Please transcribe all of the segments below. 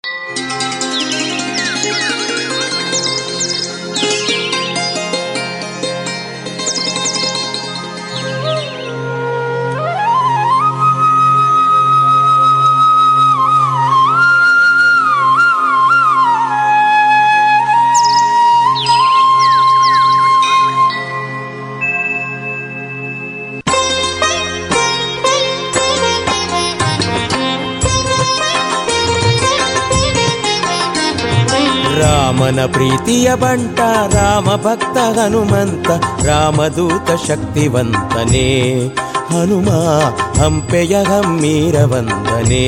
ರಾಮನ ಪ್ರೀತಿಯ ಬಂಟ ರಾಮ ಭಕ್ತ ಹನುಮಂತ ರಾಮದೂತ ಶಕ್ತಿವಂತನೇ ಹನುಮ ಹಂಪೆಯ ಗಂಭೀರ ವಂದನೆ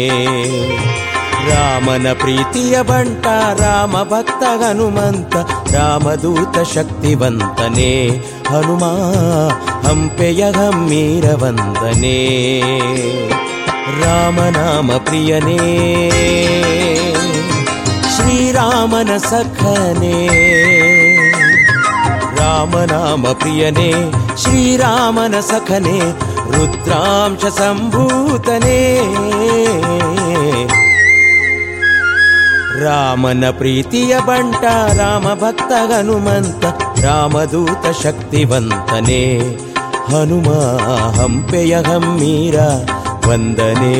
ರಾಮನ ಪ್ರೀತಿಯ ಬಂಟ ರಾಮ ಭಕ್ತ ಹನುಮಂತ ರಾಮದೂತ ಶಕ್ತಿವಂತನೇ ಹನುಮ ಹಂಪೆಯ ಗಂಭೀರ ವಂದನೆ ರಾಮನಾಮ ಪ್ರಿಯನೇ ಶ್ರೀರಾಮನ ಸಖನೆ ರಾಮನಾಮ ಪ್ರಿಯನೇ ಶ್ರೀರಾಮನ ಸಖನೆ ರುದ್ರಾಂಶ ಸಂಭೂತನೇ ರಾಮನ ಪ್ರೀತಿಯ ಬಂಟ ರಾಮ ಭಕ್ತ ಹನುಮಂತ ರಾಮದೂತ ಶಕ್ತಿವಂತನೇ ಹನುಮ ಹಂಪೆಯ ಹಮ್ಮೀರ ವಂದನೆ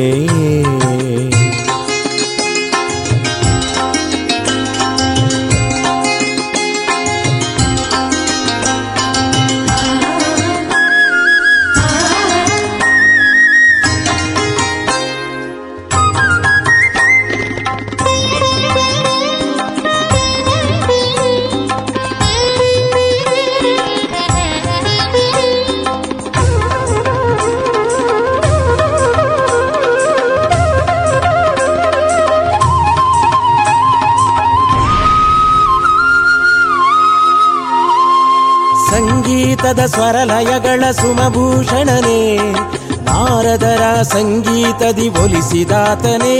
ಸಂಗೀತದ ಸ್ವರಲಯಗಳ ಸುಮಭೂಷಣನೇ ನಾರದರ ಸಂಗೀತದಿ ಒಲಿಸಿದಾತನೇ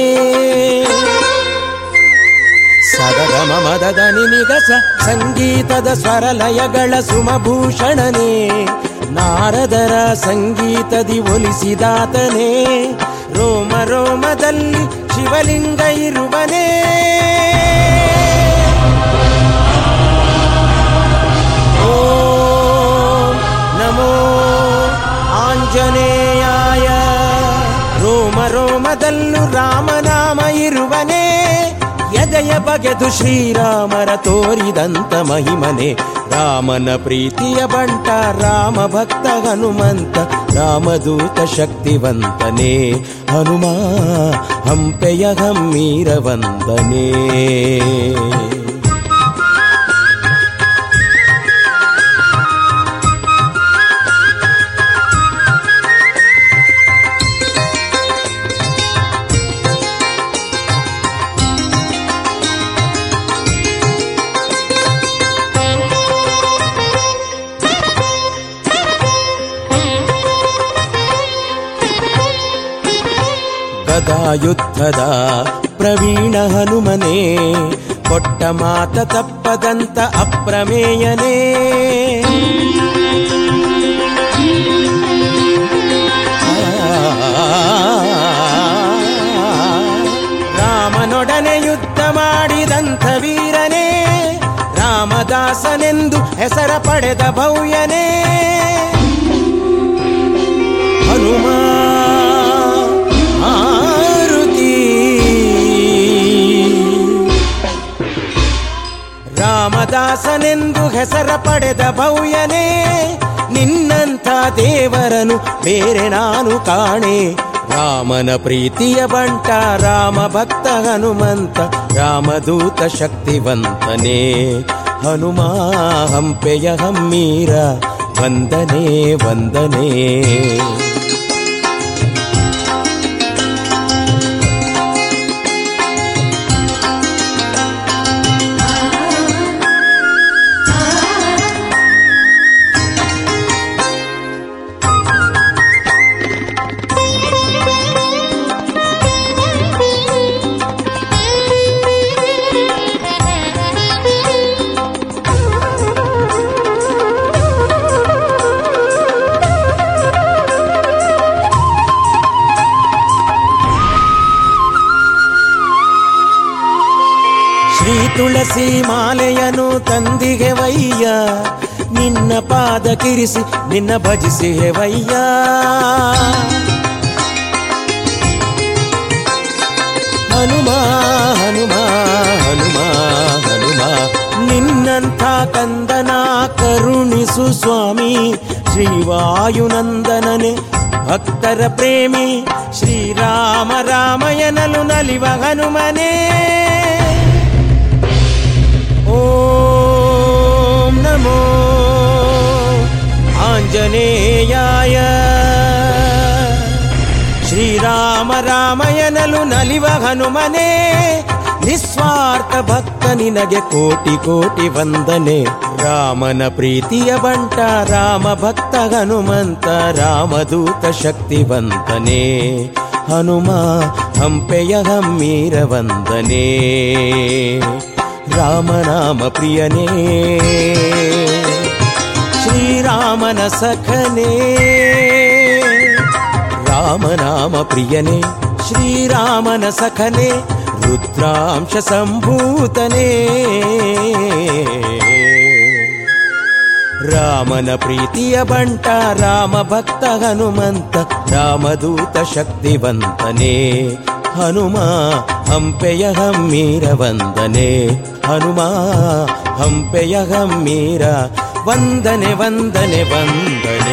ಸದಗಮ ಮದದ ನಿನಿಗಸ ಸಂಗೀತದ ಸ್ವರಲಯಗಳ ಸುಮಭೂಷಣನೇ ನಾರದರ ಸಂಗೀತದಿ ಒಲಿಸಿದಾತನೇ ರೋಮ ರೋಮದಲ್ಲಿ ಶಿವಲಿಂಗ ಇರುವನೇ ಓಂ ನಮೋ ಆಂಜನೇಯಾಯ ರೋಮ ರೋಮದಲ್ಲೂ ರಾಮನಾಮ ಇರುವನೇ ಎದೆಯ ಬಗೆದು ಶ್ರೀರಾಮರ ತೋರಿದಂತ ಮಹಿಮನೆ ರಾಮನ ಪ್ರೀತಿಯ ಬಂಟ ರಾಮ ಭಕ್ತ ಹನುಮಂತ ರಾಮದೂತ ಶಕ್ತಿವಂತನೇ ಹನುಮ ಹಂಪೆಯ ಗಂಭೀರ ವಂದನೆ ಗದಾಯುದ್ಧದ ಪ್ರವೀಣ ಹನುಮನೇ ಕೊಟ್ಟ ಮಾತ ತಪ್ಪದಂತ ಅಪ್ರಮೇಯನೇ ರಾಮನೊಡನೆ ಯುದ್ಧ ಮಾಡಿದಂಥ ವೀರನೇ ರಾಮದಾಸನೆಂದು ಹೆಸರ ಪಡೆದ ಭವ್ಯನೇ ಹನುಮ ಮಾರುತಿ ರಾಮದಾಸನೆಂದು ಹೆಸರ ಪಡೆದ ಭವ್ಯನೇ ನಿನ್ನಂಥ ದೇವರನು ಬೇರೆ ನಾನು ಕಾಣೆ ರಾಮನ ಪ್ರೀತಿಯ ಬಂಟ ರಾಮ ಭಕ್ತ ಹನುಮಂತ ರಾಮದೂತ ಶಕ್ತಿವಂತನೇ ಹನುಮ ಹಂಪೆಯ ಹಮ್ಮೀರ ವಂದನೆ ವಂದನೆ ಶ್ರೀ ತುಳಸಿ ಮಾಲೆಯನು ತಂದಿಗೆ ವಯ್ಯ ನಿನ್ನ ಪಾದ ಕಿರಿಸಿ ನಿನ್ನ ಭಜಿಸಿಹೆ ವಯ್ಯ ಹನುಮ ಹನುಮ ಹನುಮ ಹನುಮ ನಿನ್ನಂಥ ಕಂದನ ಕರುಣಿಸು ಸ್ವಾಮಿ ಶ್ರೀವಾಯುನಂದನನೆ ಭಕ್ತರ ಪ್ರೇಮಿ ಶ್ರೀರಾಮ ರಾಮಯನಲು ನಲಿವ ಹನುಮನೇ ಓಂ ನಮೋ ಆಂಜನೇಯಾಯ ಶ್ರೀರಾಮ ರಾಮಯನಲು ನಲಿವ ಹನುಮನೆ ನಿಸ್ವಾರ್ಥ ಭಕ್ತ ನಿನಗೆ ಕೋಟಿ ಕೋಟಿ ವಂದನೆ ರಾಮನ ಪ್ರೀತಿಯ ಬಂಟ ರಾಮ ಭಕ್ತ ಹನುಮಂತ ರಾಮದೂತ ಶಕ್ತಿವಂತನೇ ಹನುಮ ಹಂಪೆಯ ಹಮ್ಮೀರ ವಂದನೆ ರಾಮನಾಮ ಪ್ರಿಯನೇ ಶ್ರೀರಾಮನ ಸಖನೇ ರಾಮನಾಮ ಪ್ರಿಯನೇ ಶ್ರೀರಾಮನ ಸಖನೇ ರುದ್ರಾಂಶ ಸಂಭೂತನೇ ರಾಮನ ಪ್ರೀತಿಯ ಬಂಟ ರಾಮ ಭಕ್ತ ಹನುಮಂತ ರಾಮದೂತ ಶಕ್ತಿವಂತನೇ ಹನುಮ ಹಂಪೆಯ ಹಮ್ಮೀರ ವಂದನೆ ಹನುಮ ಹಂಪೆಯ ಹಮ್ಮೀರ ವಂದನೆ ವಂದನೆ ವಂದನೆ